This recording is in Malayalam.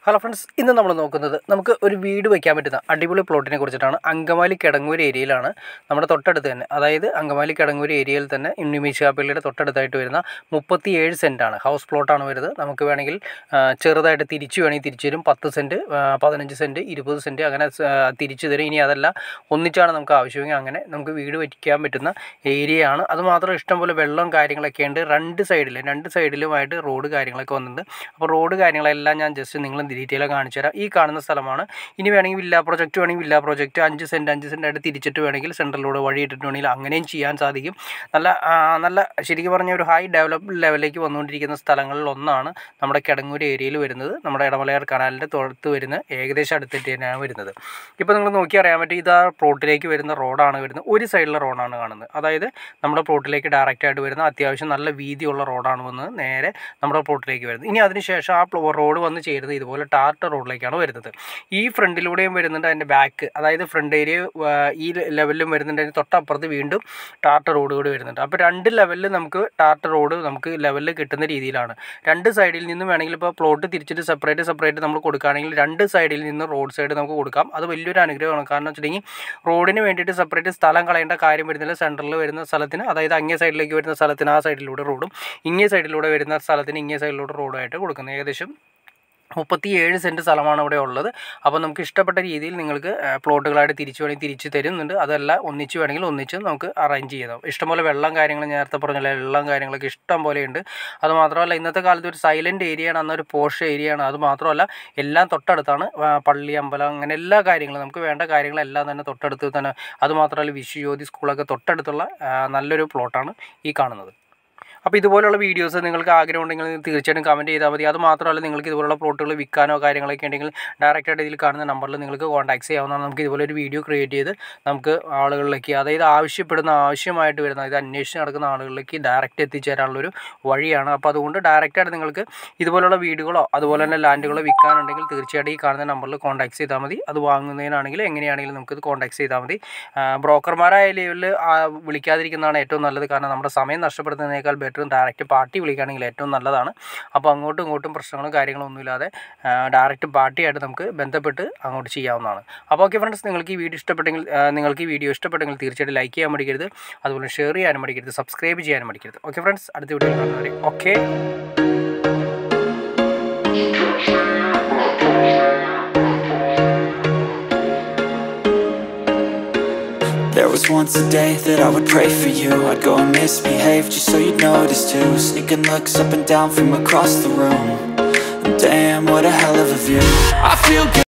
ഹലോ ഫ്രണ്ട്സ് ഇന്ന് നമ്മൾ നോക്കുന്നത് നമുക്ക് ഒരു വീട് വയ്ക്കാൻ പറ്റുന്ന അടിപൊളി പ്ലോട്ടിനെ കുറിച്ചിട്ടാണ് അങ്കമാലി കിടങ്ങൂർ ഏരിയയിലാണ് നമ്മുടെ തൊട്ടടുത്ത് തന്നെ അതായത് അങ്കമാലി കിടങ്ങൂർ ഏരിയയിൽ തന്നെ ഉണ്ണിമീശ പള്ളിയുടെ തൊട്ടടുത്തായിട്ട് വരുന്ന മുപ്പത്തി ഏഴ് സെൻറ്റാണ് ഹൗസ് പ്ലോട്ടാണ് വരുന്നത് നമുക്ക് വേണമെങ്കിൽ ആ, ചെറുതായിട്ട് തിരിച്ചു വേണമെങ്കിൽ തിരിച്ചു തരും പത്ത് സെൻറ്റ് ആ, പതിനഞ്ച് സെൻറ്റ് ഇരുപത് സെൻറ്റ് അങ്ങനെ ആ, തിരിച്ചു തരും ഇനി അതല്ല ഒന്നിച്ചാണ് നമുക്ക് ആവശ്യമെങ്കിൽ അങ്ങനെ നമുക്ക് വീട് വയ്ക്കാൻ പറ്റുന്ന ഏരിയയാണ് അതുമാത്രം ഇഷ്ടംപോലെ വെള്ളവും കാര്യങ്ങളൊക്കെ ഉണ്ട് രണ്ട് സൈഡിലും രണ്ട് സൈഡിലുമായിട്ട് റോഡ് കാര്യങ്ങളൊക്കെ വന്നിട്ടുണ്ട് അപ്പോൾ റോഡ് കാര്യങ്ങളെല്ലാം ഞാൻ ജസ്റ്റ് നിങ്ങൾ ഡീറ്റെയിൽ കാണിച്ചു തരാം ഈ കാണുന്ന സ്ഥലമാണ് ഇനി വേണമെങ്കിൽ വില്ല പ്രൊജക്റ്റ് വേണമെങ്കിൽ വില്ല പ്രൊജക്റ്റ് അഞ്ച് സെൻറ്റ് അഞ്ച് സെൻറ്റ് ആയിട്ട് തിരിച്ചിട്ട് വേണമെങ്കിൽ സെൻട്രലിലൂടെ വഴി ഇട്ടിട്ട് വേണമെങ്കിൽ അങ്ങനെയും ചെയ്യാൻ സാധിക്കും നല്ല ആ, നല്ല ശരിക്കും പറഞ്ഞ ഒരു ഹൈ ഡെവലപ്പ് ലെവലിലേക്ക് വന്നുകൊണ്ടിരിക്കുന്ന സ്ഥലങ്ങളിൽ ഒന്നാണ് നമ്മുടെ കിടങ്ങൂർ ഏരിയയിൽ വരുന്നത് നമ്മുടെ ഇടമലയാർ കനാലിൻ്റെ തൊടുത്ത് വരുന്ന ഏകദേശം അടുത്തിട്ട് തന്നെയാണ് വരുന്നത് ഇപ്പോൾ നിങ്ങൾ നോക്കി അറിയാൻ പറ്റും ഇതാ പ്ലോട്ടിലേക്ക് വരുന്ന റോഡാണ് വരുന്നത് ഒരു സൈഡിലെ റോഡാണ് കാണുന്നത് അതായത് നമ്മുടെ പ്ലോട്ടിലേക്ക് ഡയറക്റ്റ് ആയിട്ട് വരുന്ന അത്യാവശ്യം നല്ല വീതിയുള്ള റോഡാണ് വന്നത് നേരെ നമ്മുടെ പ്ലോട്ടിലേക്ക് വരുന്നത് ഇനി അതിനുശേഷം ആ പ്ലോ- റോഡ് വന്ന് ചേരുന്നത് ഇതുപോലെ ടാർട്ട റോഡിലേക്കാണ് വരുന്നത് ഈ ഫ്രണ്ടിലൂടെയും വരുന്നുണ്ട് അതിൻ്റെ ബാക്ക് അതായത് ഫ്രണ്ട് ഏരിയ ഈ ലെവലിലും വരുന്നുണ്ട് അതിന് തൊട്ടപ്പുറത്ത് വീണ്ടും ടാർട്ട റോഡ് കൂടി വരുന്നുണ്ട് അപ്പോൾ രണ്ട് ലെവലിൽ നമുക്ക് ടാർട്ട റോഡ് നമുക്ക് ലെവലിൽ കിട്ടുന്ന രീതിയിലാണ് രണ്ട് സൈഡിൽ നിന്നും വേണമെങ്കിൽ ഇപ്പോൾ പ്ലോട്ട് തിരിച്ചിട്ട് സെപ്പറേറ്റ് സെപ്പറേറ്റ് നമ്മൾ കൊടുക്കുകയാണെങ്കിൽ രണ്ട് സൈഡിൽ നിന്ന് റോഡ് സൈഡ് നമുക്ക് കൊടുക്കാം അത് വലിയൊരു അനുഗ്രഹമാണ് കാരണം വെച്ചിട്ടുണ്ടെങ്കിൽ റോഡിന് വേണ്ടിയിട്ട് സെപ്പറേറ്റ് സ്ഥലം കളയേണ്ട കാര്യം വരുന്നില്ല സെൻറ്ററിൽ വരുന്ന സ്ഥലത്തിന് അതായത് അങ്ങേ സൈഡിലേക്ക് വരുന്ന സ്ഥലത്തിന് ആ സൈഡിലൂടെ റോഡും ഇങ്ങേ സൈഡിലൂടെ വരുന്ന സ്ഥലത്തിന് ഇങ്ങേ സൈഡിലൂടെ റോഡായിട്ട് കൊടുക്കുന്നത് ഏകദേശം മുപ്പത്തി ഏഴ് സെൻറ്റ് സ്ഥലമാണ് ഇവിടെ ഉള്ളത് അപ്പോൾ നമുക്ക് ഇഷ്ടപ്പെട്ട രീതിയിൽ നിങ്ങൾക്ക് ആ, പ്ലോട്ടുകളായിട്ട് തിരിച്ചു വേണമെങ്കിൽ തിരിച്ച് തരുന്നുണ്ട് അതല്ല ഒന്നിച്ച് വേണമെങ്കിൽ ഒന്നിച്ച് നമുക്ക് അറേഞ്ച് ചെയ്താൽ ഇഷ്ടംപോലെ വെള്ളം കാര്യങ്ങൾ നേരത്തെ പറഞ്ഞ വെള്ളം കാര്യങ്ങളൊക്കെ ഇഷ്ടം പോലെയുണ്ട് അത് മാത്രമല്ല ഇന്നത്തെ കാലത്ത് ഒരു സൈലൻറ്റ് ഏരിയയാണ് അന്നൊരു പോഷ് ഏരിയയാണ് അത് മാത്രമല്ല എല്ലാം തൊട്ടടുത്താണ് ആ, പള്ളി അമ്പലം അങ്ങനെ എല്ലാ കാര്യങ്ങളും നമുക്ക് വേണ്ട കാര്യങ്ങളെല്ലാം തന്നെ തൊട്ടടുത്ത് തന്നെ അത് മാത്രമല്ല വിശ്വജ്യോതി സ്കൂളൊക്കെ തൊട്ടടുത്തുള്ള ആ, നല്ലൊരു പ്ലോട്ടാണ് ഈ കാണുന്നത് അപ്പോൾ ഇതുപോലുള്ള വീഡിയോസ് നിങ്ങൾക്ക് ആഗ്രഹം ഉണ്ടെങ്കിൽ നിങ്ങൾ തീർച്ചയായിട്ടും കമൻറ്റ് ചെയ്താൽ മതി അത് മാത്രമല്ല നിങ്ങൾക്ക് ഇതുപോലുള്ള പ്ലോട്ടുകൾ വിൽക്കാനോ കാര്യങ്ങളൊക്കെ ഉണ്ടെങ്കിൽ ഡയറക്റ്റായിട്ട് ഇതിൽ കാണുന്ന നമ്പറിൽ നിങ്ങൾക്ക് കോൺടാക്ട് ചെയ്യാവുന്നതാണ് നമുക്ക് ഇതുപോലെ ഒരു വീഡിയോ ക്രിയേറ്റ് ചെയ്ത് നമുക്ക് ആളുകളിലേക്ക് അതായത് ആവശ്യപ്പെടുന്ന ആവശ്യമായിട്ട് വരുന്ന ഇത് അന്വേഷിച്ച് നടക്കുന്ന ആളുകളിലേക്ക് ഡയറക്റ്റ് എത്തിച്ചേരാനുള്ളൊരു വഴിയാണ് അപ്പോൾ അതുകൊണ്ട് ഡയറക്റ്റായിട്ട് നിങ്ങൾക്ക് ഇതുപോലുള്ള വീടുകളോ അതുപോലെ തന്നെ ലാൻഡുകളോ വിൽക്കാനുണ്ടെങ്കിൽ തീർച്ചയായിട്ടും ഈ കാണുന്ന നമ്പറിൽ കോൺടാക്ട് ചെയ്താൽ മതി അത് വാങ്ങുന്നതിനാണെങ്കിൽ എങ്ങനെയാണെങ്കിലും നമുക്കിത് കോൺടാക്ട് ചെയ്താൽ മതി ബ്രോക്കർമാരായ ലെവലിൽ വിളിക്കാതിരിക്കുന്നതാണ് ഏറ്റവും നല്ലത് കാരണം നമ്മുടെ സമയം നഷ്ടപ്പെടുത്തുന്നതിനേക്കാൾ ബെറ്റർ ഡയറക്റ്റ് പാർട്ടി വിളിക്കുകയാണെങ്കിൽ ഏറ്റവും നല്ലതാണ് അപ്പോൾ അങ്ങോട്ടും ഇങ്ങോട്ടും പ്രശ്നങ്ങളും കാര്യങ്ങളും ഒന്നുമില്ലാതെ ഡയറക്റ്റ് പാർട്ടിയായിട്ട് നമുക്ക് ബന്ധപ്പെട്ട് അങ്ങോട്ട് ചെയ്യാവുന്നതാണ് അപ്പോൾ ഓക്കെ ഫ്രണ്ട്സ് നിങ്ങൾക്ക് ഈ വീഡിയോ ഇഷ്ടപ്പെട്ടെങ്കിൽ ആ, നിങ്ങൾക്ക് ഈ വീഡിയോ ഇഷ്ടപ്പെട്ടെങ്കിൽ തീർച്ചയായിട്ടും ലൈക്ക് ചെയ്യാൻ മടിക്കരുത് അതുപോലെ ഷെയർ ചെയ്യാനും മടിക്കരുത് സബ്സ്ക്രൈബ് ചെയ്യാനും മടിക്കരുത് ഓക്കെ ഫ്രണ്ട്സ് അടുത്ത വീഡിയോ കാണുന്നവരെ okay There was once a day that I would pray for you I'd go and misbehave just so you'd notice too Sneaking looks up and down from across the room And damn, what a hell of a view I feel good